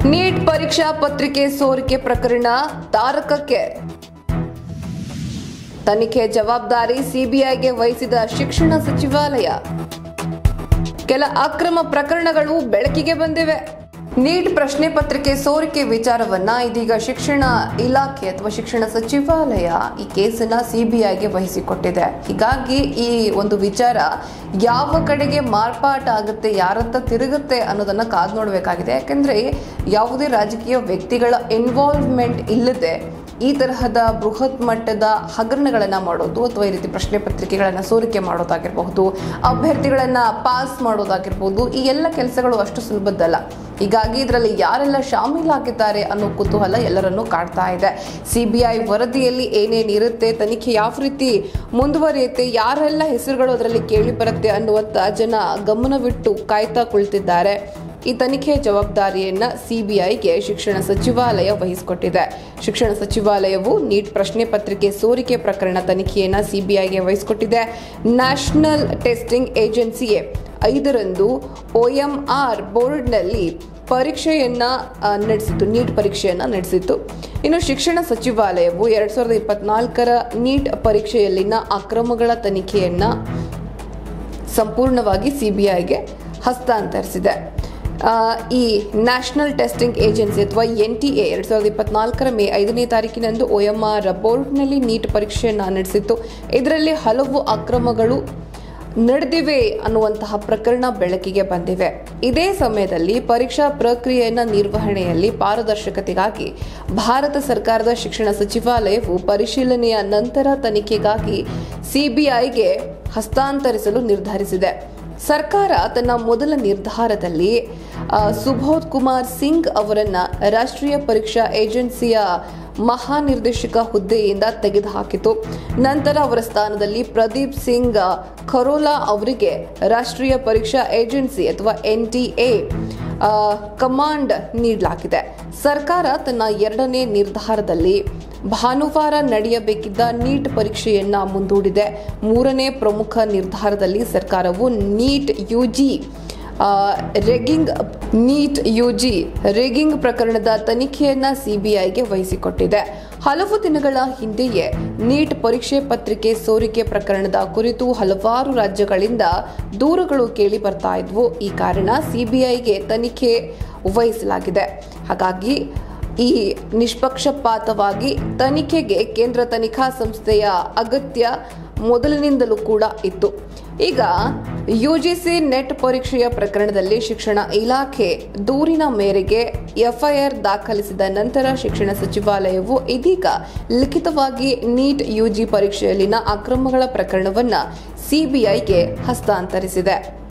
neat ಪರೀಕ್ಷಾ ಪತ್ರಿಕೆ ಸೋರಿಕೆ ಪ್ರಕರಣ ತಾರಕಕ್ಕೆ ತನಿಖೆ ಜವಾಬ್ದಾರಿ ಸಿಬಿಐಗೆ ವಹಿಸಿದ ಶಿಕ್ಷಣ ಸಚಿವಾಲಯ ಕೆಲ ಅಕ್ರಮ ಪ್ರಕರಣಗಳು ಬೆಳಕಿಗೆ ಬಂದಿವೆ ನೀಟ್ ಪ್ರಶ್ನೆ ಪತ್ರಿಕೆ ಸೋರಿಕೆ ವಿಚಾರವನ್ನ ಇದೀಗ ಶಿಕ್ಷಣ ಇಲಾಖೆ ಅಥವಾ ಶಿಕ್ಷಣ ಸಚಿವಾಲಯ ಈ ಕೇಸನ್ನ ಸಿಬಿಐಗೆ ವಹಿಸಿಕೊಟ್ಟಿದೆ ಹೀಗಾಗಿ ಈ ಒಂದು ವಿಚಾರ ಯಾವ ಕಡೆಗೆ ಮಾರ್ಪಾಟ ಆಗುತ್ತೆ ಯಾರತ್ತ ತಿರುಗುತ್ತೆ ಅನ್ನೋದನ್ನ ಕಾದು ನೋಡಬೇಕಾಗಿದೆ ಯಾಕಂದ್ರೆ ಯಾವುದೇ ರಾಜಕೀಯ ವ್ಯಕ್ತಿಗಳ ಇನ್ವಾಲ್ವ್ಮೆಂಟ್ ಇಲ್ಲದೆ ಈ ತರಹದ ಬೃಹತ್ ಮಟ್ಟದ ಹಗರಣಗಳನ್ನ ಮಾಡೋದು ಅಥವಾ ಈ ರೀತಿ ಪ್ರಶ್ನೆ ಪತ್ರಿಕೆಗಳನ್ನ ಸೋರಿಕೆ ಮಾಡೋದಾಗಿರಬಹುದು ಅಭ್ಯರ್ಥಿಗಳನ್ನ ಪಾಸ್ ಮಾಡೋದಾಗಿರ್ಬೋದು ಈ ಎಲ್ಲ ಕೆಲಸಗಳು ಅಷ್ಟು ಸುಲಭದ್ದಲ್ಲ ಹೀಗಾಗಿ ಇದರಲ್ಲಿ ಯಾರೆಲ್ಲ ಶಾಮೀಲಾಗಿದ್ದಾರೆ ಅನ್ನೋ ಕುತೂಹಲ ಎಲ್ಲರನ್ನೂ ಕಾಡ್ತಾ ಇದೆ ಸಿಬಿಐ ವರದಿಯಲ್ಲಿ ಏನೇನಿರುತ್ತೆ ತನಿಖೆ ಯಾವ ರೀತಿ ಮುಂದುವರಿಯುತ್ತೆ ಯಾರೆಲ್ಲ ಹೆಸರುಗಳು ಅದರಲ್ಲಿ ಕೇಳಿ ಬರುತ್ತೆ ಅನ್ನುವಂಥ ಜನ ಗಮನವಿಟ್ಟು ಕಾಯ್ತಾ ಕುಳಿತಿದ್ದಾರೆ ಈ ತನಿಖೆ ಜವಾಬ್ದಾರಿಯನ್ನ ಸಿಬಿಐಗೆ ಶಿಕ್ಷಣ ಸಚಿವಾಲಯ ವಹಿಸಿಕೊಟ್ಟಿದೆ ಶಿಕ್ಷಣ ಸಚಿವಾಲಯವು ನೀಟ್ ಪ್ರಶ್ನೆ ಪತ್ರಿಕೆ ಸೋರಿಕೆ ಪ್ರಕರಣ ತನಿಖೆಯನ್ನ ಸಿಬಿಐಗೆ ವಹಿಸಿಕೊಟ್ಟಿದೆ ನ್ಯಾಷನಲ್ ಟೆಸ್ಟಿಂಗ್ ಏಜೆನ್ಸಿಯೇ ಐದರಂದು ಒಎಂಆರ್ ಬೋರ್ಡ್ನಲ್ಲಿ ಪರೀಕ್ಷೆಯನ್ನ ಆ, ನಡೆಸಿತು ನೀಟ್ ಪರೀಕ್ಷೆಯನ್ನ ನಡೆಸಿತು ಇನ್ನು ಶಿಕ್ಷಣ ಸಚಿವಾಲಯವು ಎರಡ್ ಸಾವಿರದ ಇಪ್ಪತ್ನಾಲ್ಕರ ನೀಟ್ ಪರೀಕ್ಷೆಯಲ್ಲಿನ ಅಕ್ರಮಗಳ ತನಿಖೆಯನ್ನ ಸಂಪೂರ್ಣವಾಗಿ ಸಿಬಿಐಗೆ ಹಸ್ತಾಂತರಿಸಿದೆ ಆ, ಈ ನ್ಯಾಷನಲ್ ಟೆಸ್ಟಿಂಗ್ ಏಜೆನ್ಸಿ ಅಥವಾ ಎನ್ ಟಿ ಎ ಎರಡು ಸಾವಿರದ ಇಪ್ಪತ್ನಾಲ್ಕರ ಮೇ ಐದನೇ ತಾರೀಕಿನಂದು ಒ ಎಂ ಆರ್ ಬೋರ್ಡ್ನಲ್ಲಿ ನೀಟ್ ಪರೀಕ್ಷೆಯನ್ನು ನಡೆಸಿತ್ತು ಇದರಲ್ಲಿ ಹಲವು ಅಕ್ರಮಗಳು ನಡೆದಿವೆ ಅನ್ನುವಂತಹ ಪ್ರಕರಣ ಬೆಳಕಿಗೆ ಬಂದಿವೆ ಇದೇ ಸಮಯದಲ್ಲಿ ಪರೀಕ್ಷಾ ಪ್ರಕ್ರಿಯೆಯ ನಿರ್ವಹಣೆಯಲ್ಲಿ ಪಾರದರ್ಶಕತೆಗಾಗಿ ಭಾರತ ಸರ್ಕಾರದ ಶಿಕ್ಷಣ ಸಚಿವಾಲಯವು ಪರಿಶೀಲನೆಯ ನಂತರ ತನಿಖೆಗಾಗಿ ಸಿಬಿಐಗೆ ಹಸ್ತಾಂತರಿಸಲು ನಿರ್ಧರಿಸಿದೆ ಸರ್ಕಾರ ತನ್ನ ಮೊದಲ ನಿರ್ಧಾರದಲ್ಲಿ ಆ, ಸುಬೋಧ್ ಕುಮಾರ್ ಸಿಂಗ್ ಅವರನ್ನ ರಾಷ್ಟ್ರೀಯ ಪರೀಕ್ಷಾ ಏಜೆನ್ಸಿಯ ಮಹಾನಿರ್ದೇಶಕ ಹುದ್ದೆಯಿಂದ ತೆಗೆದುಹಾಕಿತು ನಂತರ ಅವರ ಸ್ಥಾನದಲ್ಲಿ ಪ್ರದೀಪ್ ಸಿಂಗ್ ಖರೋಲಾ ಅವರಿಗೆ ರಾಷ್ಟ್ರೀಯ ಪರೀಕ್ಷಾ ಏಜೆನ್ಸಿ ಅಥವಾ ಎನ್ ಟಿ ಎ ಕಮಾಂಡ್ ನೀಡಲಾಗಿದೆ ಸರ್ಕಾರ ತನ್ನ ಎರಡನೇ ನಿರ್ಧಾರದಲ್ಲಿ ಭಾನುವಾರ ನಡೆಯಬೇಕಿದ್ದ ನೀಟ್ ಪರೀಕ್ಷೆಯನ್ನ ಮುಂದೂಡಿದೆ ಮೂರನೇ ಪ್ರಮುಖ ನಿರ್ಧಾರದಲ್ಲಿ ಸರ್ಕಾರವು NEET UG rigging NEET UG rigging ಪ್ರಕರಣದ ತನಿಖೆಯನ್ನ ಸಿಬಿಐಗೆ ವಹಿಸಿಕೊಟ್ಟಿದೆ ಹಲವು ದಿನಗಳ ಹಿಂದೆಯೇ ನೀಟ್ ಪರೀಕ್ಷೆ ಪತ್ರಿಕೆ ಸೋರಿಕೆ ಪ್ರಕರಣದ ಕುರಿತು ಹಲವಾರು ರಾಜ್ಯಗಳಿಂದ ದೂರುಗಳು ಕೇಳಿ ಬರ್ತಾ ಇದ್ವು ಈ ಕಾರಣ ಸಿಬಿಐಗೆ ತನಿಖೆ ವಹಿಸಲಾಗಿದೆ ಹಾಗಾಗಿ ಈ ನಿಷ್ಪಕ್ಷಪಾತವಾಗಿ ತನಿಖೆಗೆ ಕೇಂದ್ರ ತನಿಖಾ ಸಂಸ್ಥೆಯ ಅಗತ್ಯ ಮೊದಲಿನಿಂದಲೂ ಕೂಡ ಇತ್ತು ಈಗ ಯುಜಿಸಿ ನೆಟ್ ಪರೀಕ್ಷೆಯ ಪ್ರಕರಣದಲ್ಲಿ ಶಿಕ್ಷಣ ಇಲಾಖೆ ದೂರಿನ ಮೇರೆಗೆ ಎಫ್ಐಆರ್ ದಾಖಲಿಸಿದ ನಂತರ ಶಿಕ್ಷಣ ಸಚಿವಾಲಯವು ಇದೀಗ ಲಿಖಿತವಾಗಿ ನೀಟ್ ಯುಜಿ ಪರೀಕ್ಷೆಯಲ್ಲಿನ ಅಕ್ರಮಗಳ ಪ್ರಕರಣವನ್ನ ಸಿಬಿಐಗೆ ಹಸ್ತಾಂತರಿಸಿದೆ